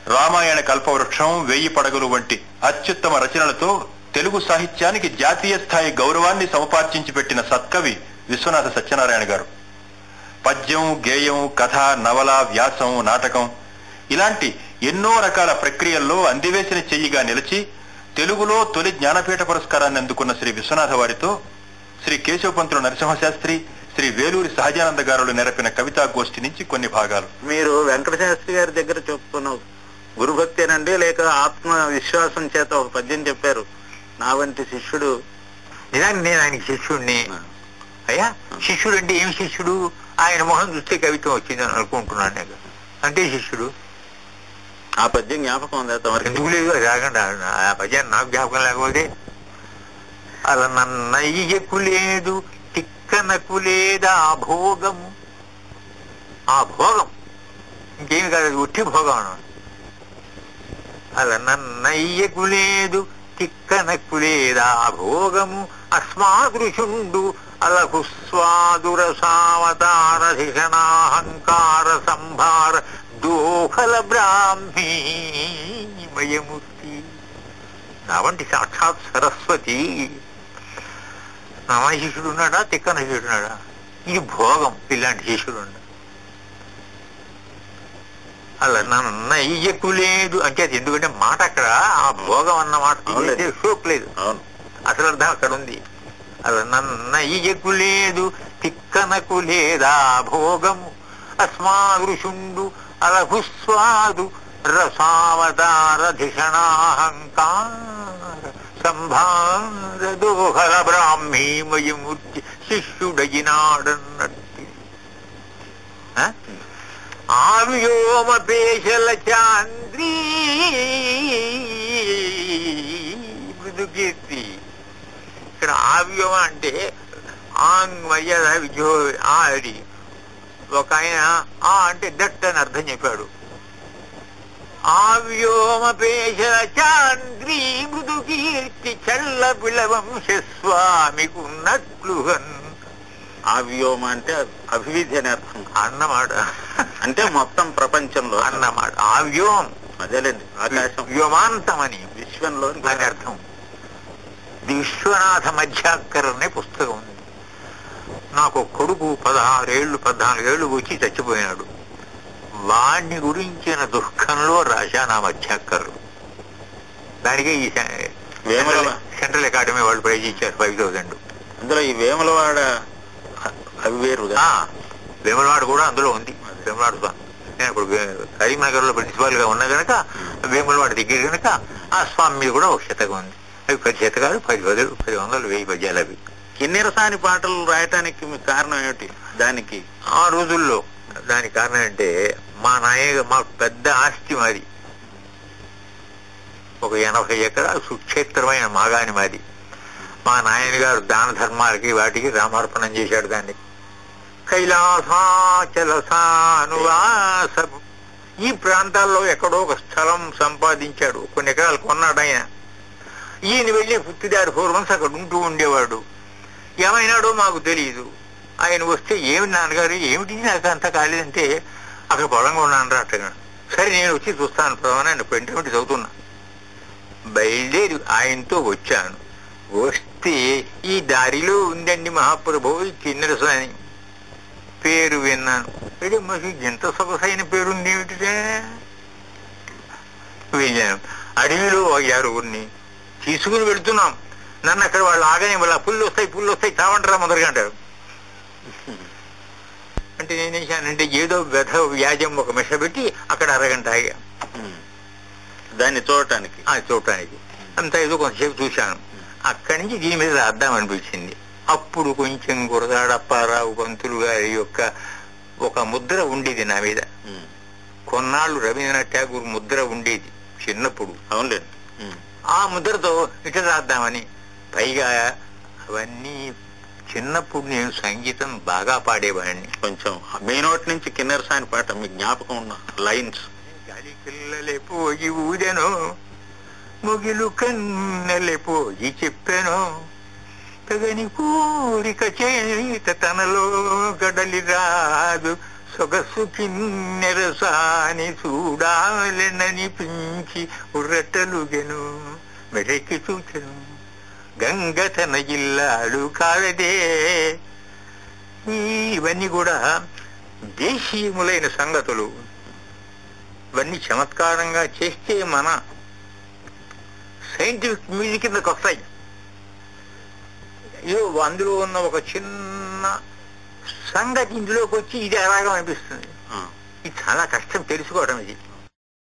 రామాయణ కల్పవృక్షం వెయ్యి పడగలు వంటి అత్యుత్తమ రచనలతో తెలుగు సాహిత్యానికి జాతీయ స్థాయి గౌరవాన్ని సముపార్జించి పెట్టిన సత్కవి విశ్వనాథ సత్యనారాయణ గారు పద్యం గేయం కథ నవల వ్యాసం నాటకం ఇలాంటి ఎన్నో రకాల ప్రక్రియల్లో అందివేసిన చెయ్యిగా నిలిచి తెలుగులో తొలి జ్ఞానపీఠ పురస్కారాన్ని అందుకున్న శ్రీ విశ్వనాథ వారితో శ్రీ కేశవపంతులు నరసింహశాస్త్రి శ్రీ వేలూరి సహజానంద గారులు నెరపిన కవితా గోష్ఠి నుంచి కొన్ని భాగాలు మీరు వెంకట శాస్త్రి గారి దగ్గర చెప్తున్న గురుభక్తేనండి లేక ఆత్మ విశ్వాసం చేత ఒక పద్యం చెప్పారు నా వంటి శిష్యుడు నిజానికి నేను ఆయనకి శిష్యుడిని అయ్యా శిష్యుడు అంటే ఏం శిష్యుడు ఆయన మొహం చూస్తే కవిత్వం వచ్చిందని అనుకుంటున్నాను నేను అంటే శిష్యుడు ఆ పద్యం జ్ఞాపకం ఉందా తమరికి ఎందుకు లేదు అది రాకుండా ఆ పద్యాన్ని నాకు జ్ఞాపకం లేకపోతే అలా నన్నయ్యకు లేదు తిక్కనకు లేదా భోగము ఆ భోగం ఇంకేమి కాదు అది ఉట్టి భోగం అన్నమాట. అలా నన్నయ్యకు లేదు తిక్కనకు లేదా భోగము అస్మాదృశుండు అలకు స్వాదుర సావతార ధిషణాహంకార సంభార దోహల బ్రాహ్మీ మయమూర్తి నా వంటి సాక్షాత్ సరస్వతి నామ శిష్యుడు ఉన్నాడా తిక్కన శిష్యుడు ఉన్నాడా ఇది భోగం ఇలాంటి శిష్యుడు ఉన్నాడు అలా నన్నయ్యకు లేదు అంటే అది ఎందుకంటే మాట అక్కడ ఆ భోగం అన్న మాట అవునులే. తీసేస్తే షోక్ లేదు అవును అసలు అర్థం అక్కడ ఉంది అలా నన్నయ్యకు లేదు తిక్కనకు లేదా భోగము అస్మాదృశుండు అలహుస్వాదు రసావతార ధిషణాహంకార సంభార దోహల బ్రాహ్మీమయమూర్తి శిష్యుడగినాడన్నట్టు ఆ? ఆవ్యోమ పేశల చాంద్రీ మృదుకీర్తి ఇక్కడ ఆవ్యోమ అంటే ఆంగ్మయ విజో ఆడి ఒక ఆయన ఆ అంటే దట్ అని అర్థం చెప్పాడు ఆవ్యోమ పేశల చాంద్రీ మృదు కీర్తి చల్ల బిళవంశ స్వామికున్నట్లు ఆ వ్యోమ అంటే అభివిధి అని అర్థం అన్నమాట అంటే మొత్తం ప్రపంచంలో అన్నమాట ఆవ్యోం అదేలేండి ఆకాశం వ్యోమాంతమని విశ్వంలో అని అర్థం విశ్వనాథ మధ్యాకర్ అనే పుస్తకం ఉంది నాకు ఒక కొడుకు పదహారేళ్లు పద్నాలుగేళ్లు వచ్చి చచ్చిపోయినాడు వాణ్ణి గురించిన దుఃఖంలో రాశా నా మధ్యాకర్ దానికి ఈ సె- వేముల- సెంట్రల్ అకాడమీ వాళ్ళు ప్రైజ్ ఇచ్చారు ఫైవ్ థౌసండ్ అందులో ఈ వేములవాడ అవి వేరుగా వేములవాడ కూడా అందులో ఉంది వేములవాడ స్వామి నేను ఇప్పుడు కరీంనగర్ లో ప్రిన్సిపాల్ గా ఉన్నా గనక వేములవాడ దగ్గర గనక ఆ స్వామి మీద కూడా ఒక శతకం ఉంది అవి పది శతకాలు పది పదులు పది వందలు వెయ్యి పద్యాలు అవి కిన్నెరసాని పాటలు రాయటానికి మీకు కారణం ఏమిటి దానికి ఆ రోజుల్లో దానికి కారణం అంటే మా నాయ మాకు పెద్ద ఆస్తి మాది ఒక ఎనభై ఎకరాలు సుక్షేత్రమైన మాగాని మాది మా నాయన గారు దాన ధర్మాలకి వాటికి రామార్పణం చేశాడు దాన్ని కైలాసాచల సానువాసము ఈ ప్రాంతాల్లో ఎక్కడో ఒక స్థలం సంపాదించాడు కొన్ని ఎకరాలు కొన్నాడు ఆయన ఈయన వెళ్ళి పుట్టిదారు ఫోర్ మంత్స్ అక్కడ ఉంటూ ఉండేవాడు ఏమైనాడో మాకు తెలియదు ఆయన వస్తే ఏమి నాన్నగారు ఏమిటి నాకు అంత కాలేదంటే అక్కడ పొలంగా ఉన్నాను రా అట్టగా సరే నేను వచ్చి చూస్తాను ప్రధాన ఆయన పెంటమిటి చదువుతున్నా బయలుదేరి ఆయనతో వచ్చాను వస్తే ఈ దారిలో ఉందండి మహాప్రభు ఈ కిన్నెర స్వామి పేరు విన్నాను అంటే మాకు ఎంత సొగసైన పేరుంది ఏమిటిదే వెళ్ళాను అడవిలో ఆరుగురిని తీసుకుని వెళ్తున్నాం నన్ను అక్కడ వాళ్ళు ఆగనే మళ్ళీ పుల్లు వస్తాయి పుల్లు వస్తాయి చావంటరా మొదలుగా అంటారు అంటే నేనేం చేశానంటే ఏదో వ్యధ వ్యాజం ఒక మెష పెట్టి అక్కడ అరగంట ఆగా ఉమ్. దాన్ని చూడటానికి ఆ చూడటానికి అంతా ఏదో కొంతసేపు చూశాను అక్కడి నుంచి దీని మీద రాద్దాం అనిపించింది అప్పుడు కొంచెం గురదాడప్పారావు పంతులు గారి యొక్క ఒక ముద్ర ఉండేది నా మీద ఉమ్. కొన్నాళ్ళు రవీంద్రనాథ్ ఠాగూర్ ముద్ర ఉండేది చిన్నప్పుడు అవునులేండి ఉమ్. ఆ ముద్రతో ఇట రాద్దామని పైగా అవన్నీ చిన్నప్పుడు నేను సంగీతం బాగా పాడేవాడిని కొంచెం మీ నోటి నుంచి కిన్నెరసాని పాట మీకు జ్ఞాపకం ఉన్న లైన్స్ గాలి పిల్లలే పోయి ఊదెను ముగిలు కన్నెలే పోయి చెప్పాను తగని కోరిక చేత తనలో గడలి రాదు సొగసు కిన్నెరసాని చూడాలననిపించి ఉర్రటలుగెను మెడకి చూచెను గంగ తన ఇల్లాడు కాదదే ఈ- ఇవన్నీ కూడా దేశీయములైన సంగతులు ఇవన్నీ చమత్కారంగా చేస్తే మన సైంటిఫిక్ మ్యూజిక్ కిందకి వస్తాయి ఏదో అందులో ఉన్న ఒక చిన్న సంగతి ఇందులోకి వచ్చి ఇది ఎలాగో అనిపిస్తుంది ఆ, ఇది చాలా కష్టం తెలుసుకోవడం ఇది